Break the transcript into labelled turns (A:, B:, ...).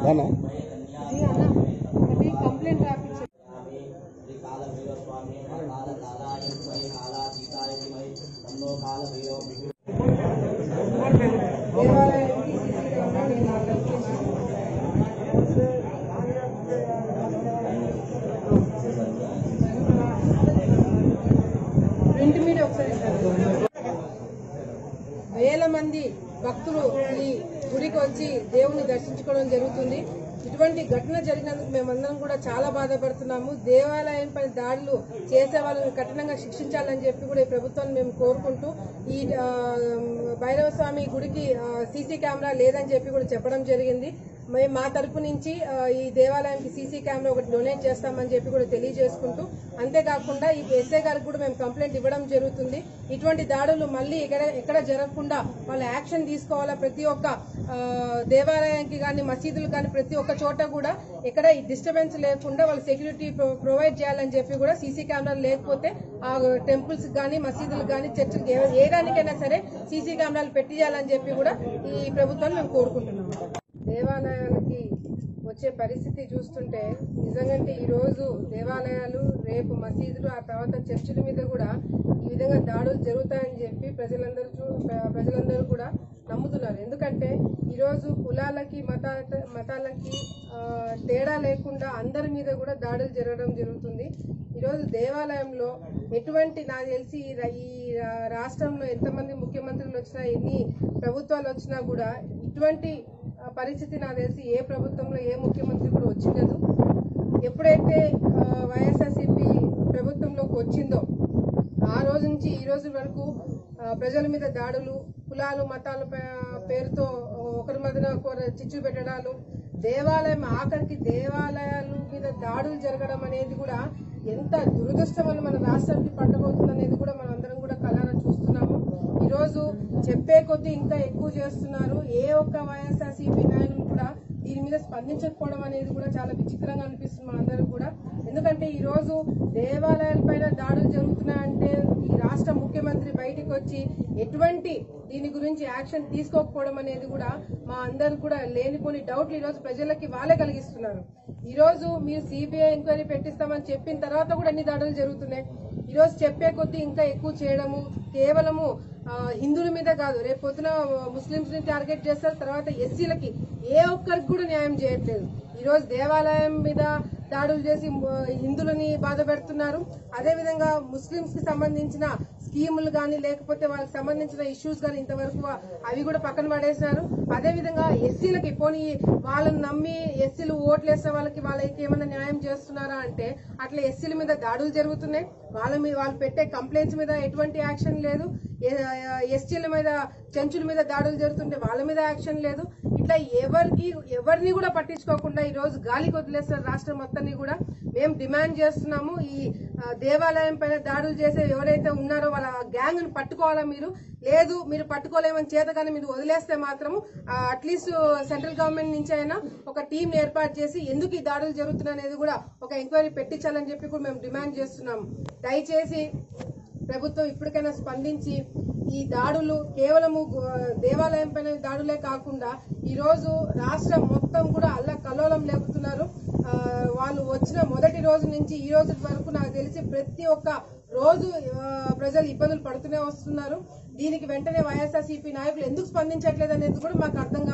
A: దానా
B: ఇది అన్న అది కంప్లైంట్ రాపించారు దేవాలయానికి సీసీ కెమెరా నేను అరెస్ట్ చేశాను ప్రింట్ మీద ఒకసారి ఇస్తాను. వేల మంది భక్తులు ఈ గుడికి వచ్చి దేవుని దర్శించుకోవడం జరుగుతుంది ఇటువంటి ఘటన జరిగినందుకు మేమందరం కూడా చాలా బాధపడుతున్నాము దేవాలయంపై దాడులు చేసే వాళ్ళని కఠినంగా శిక్షించాలని చెప్పి కూడా ఈ ప్రభుత్వాన్ని మేము కోరుకుంటూ ఈ ఆ, భైరవ స్వామి గుడికి సీసీ కెమెరా లేదని చెప్పి కూడా చెప్పడం జరిగింది మేము మా తరపు నుంచి ఆ, ఈ దేవాలయానికి సీసీ కెమెరా ఒకటి డొనేట్ చేస్తామని చెప్పి కూడా తెలియజేసుకుంటూ అంతేకాకుండా ఈ ఎస్ఐ గారికి కూడా మేము కంప్లైంట్ ఇవ్వడం జరుగుతుంది ఇటువంటి దాడులు మళ్ళీ ఎక్కడ ఎక్కడ జరగకుండా వాళ్ళ యాక్షన్ తీసుకోవాలా ప్రతి ఒక్క ఆ, దేవాలయానికి కానీ మసీదులు కానీ ప్రతి ఒక్క చోట కూడా ఎక్కడ డిస్టర్బెన్స్ లేకుండా వాళ్ళ సెక్యూరిటీ ప్రొవైడ్ చేయాలని చెప్పి కూడా సీసీ కెమెరాలు లేకపోతే ఆ టెంపుల్స్ కానీ మసీదులు కానీ చర్చిలు ఏ దానికైనా సరే సీసీ కెమెరాలు పెట్టియాలని చెప్పి కూడా ఈ ప్రభుత్వాన్ని మేము కోరుకుంటున్నాము దేవాలయాలకి వచ్చే పరిస్థితి చూస్తుంటే నిజంగంటే ఈ రోజు దేవాలయాలు రేపు మసీదులు ఆ తర్వాత చర్చిల మీద కూడా ఈ విధంగా దాడులు జరుగుతాయని చెప్పి ప్రజలందరూ చూ- ప్ర- ప్రజలందరూ కూడా నమ్ముతున్నారు ఎందుకంటే ఈ రోజు కులాలకి మత మతాలకి ఆ, తేడా లేకుండా అందరి మీద కూడా దాడులు జరగడం జరుగుతుంది ఈరోజు దేవాలయంలో ఎటువంటి నాకు తెలిసి ఈ రా- ఈ రా- రాష్ట్రంలో ఎంతమంది ముఖ్యమంత్రులు వచ్చినా ఎన్ని ప్రభుత్వాలు వచ్చినా కూడా ఇటువంటి ఆ, పరిస్థితి నాకు తెలిసి ఏ ప్రభుత్వంలో ఏ ముఖ్యమంత్రి కూడా వచ్చిండదు ఎప్పుడైతే ఆ, వైఎస్ఆర్సీపీ ప్రభుత్వంలోకి వచ్చిందో ఆ రోజు నుంచి ఈ రోజు వరకు ఆ, ప్రజల మీద దాడులు కులాలు మతాల పే- పేరుతో ఒకరి మధ్యన ఒకరు చిచ్చు పెట్టడాలు దేవాలయం ఆఖరికి దేవాలయాల మీద దాడులు జరగడం అనేది కూడా ఎంత దురదృష్టం అని మన రాష్ట్రానికి పట్టబోతుంది అనేది కూడా మనం అందరం కూడా కళ్ళారా చూస్తున్నాము ఈ రోజు చెప్పే కొద్దీ ఇంకా ఎక్కువ చేస్తున్నారు ఏ ఒక్క వైఎస్ఆర్సీపీ నాయకులు కూడా దీని మీద స్పందించకపోవడం అనేది కూడా చాలా విచిత్రంగా అనిపిస్తుంది మా అందరూ కూడా ఎందుకంటే ఈ రోజు దేవాలయాలపైన దాడులు జరుగుతున్నాయంటే ఈ రాష్ట్ర ముఖ్యమంత్రి బయటికి వచ్చి ఎటువంటి దీని గురించి యాక్షన్ తీసుకోకపోవడం అనేది కూడా మా అందరు కూడా లేనిపోని డౌట్లు ఈ రోజు ప్రజలకి వాళ్ళే కలిగిస్తున్నారు ఈ రోజు మీరు సిబిఐ ఎంక్వైరీ పెట్టిస్తామని చెప్పిన తర్వాత కూడా ఎన్ని దాడులు జరుగుతున్నాయి ఈ రోజు చెప్పే కొద్దీ ఇంకా ఎక్కువ చేయడము కేవలము ఆ, హిందువుల మీద కాదు రేపు పొద్దున ముస్లింస్ ని టార్గెట్ చేస్తారు తర్వాత ఎస్సీలకి ఏ ఒక్కరికి కూడా న్యాయం చేయట్లేదు ఈ రోజు దేవాలయం మీద దాడులు చేసి మ- హిందువులని బాధ పెడుతున్నారు అదేవిధంగా ముస్లింస్ కి సంబంధించిన స్కీములు కానీ లేకపోతే వాళ్ళకి సంబంధించిన ఇష్యూస్ కానీ ఇంతవరకు అవి కూడా పక్కన పడేసినారు అదేవిధంగా ఎస్సీలకి పోనీ వాళ్ళని నమ్మి ఎస్సీలు ఓట్లు వేసిన వాళ్ళకి వాళ్ళకి ఏమైనా న్యాయం చేస్తున్నారా అంటే అట్లా ఎస్సీల మీద దాడులు జరుగుతున్నాయి వాళ్ళ మీద వాళ్ళు పెట్టే కంప్లైంట్స్ మీద ఎటువంటి యాక్షన్ లేదు ఎస్టీల మీద చెంచుల మీద దాడులు జరుగుతుంటే వాళ్ళ మీద యాక్షన్ లేదు ఇట్లా ఎవరికి ఎవరిని కూడా పట్టించుకోకుండా ఈ రోజు గాలికి వదిలేస్తారు రాష్ట్రం మొత్తాన్ని కూడా మేము డిమాండ్ చేస్తున్నాము ఈ ఆ, దేవాలయం పైన దాడులు చేసే ఎవరైతే ఉన్నారో వాళ్ళ గ్యాంగ్ ని పట్టుకోవాలా మీరు లేదు మీరు పట్టుకోలేమని చేత కానీ మీరు వదిలేస్తే మాత్రము అట్లీస్ట్ సెంట్రల్ గవర్నమెంట్ నుంచి అయినా ఒక టీం ఏర్పాటు చేసి ఎందుకు ఈ దాడులు జరుగుతున్నాయి అనేది కూడా ఒక ఎంక్వైరీ పెట్టించాలని చెప్పి కూడా మేము డిమాండ్ చేస్తున్నాము దయచేసి ప్రభుత్వం ఇప్పటికైనా స్పందించి ఈ దాడులు కేవలము గు- దేవాలయం పైన దాడులే కాకుండా ఈ రోజు రాష్ట్రం మొత్తం కూడా అల్ల కల్లోలం లేపుతున్నారు ఆ, వాళ్ళు వచ్చిన మొదటి రోజు నుంచి ఈ రోజు వరకు నాకు తెలిసి ప్రతి ఒక్క రోజు ఆ, ప్రజలు ఇబ్బందులు పడుతూనే వస్తున్నారు దీనికి వెంటనే వైఎస్ఆర్సీపీ నాయకులు ఎందుకు స్పందించట్లేదు అనేది కూడా మాకు అర్థం కావట్లేదు.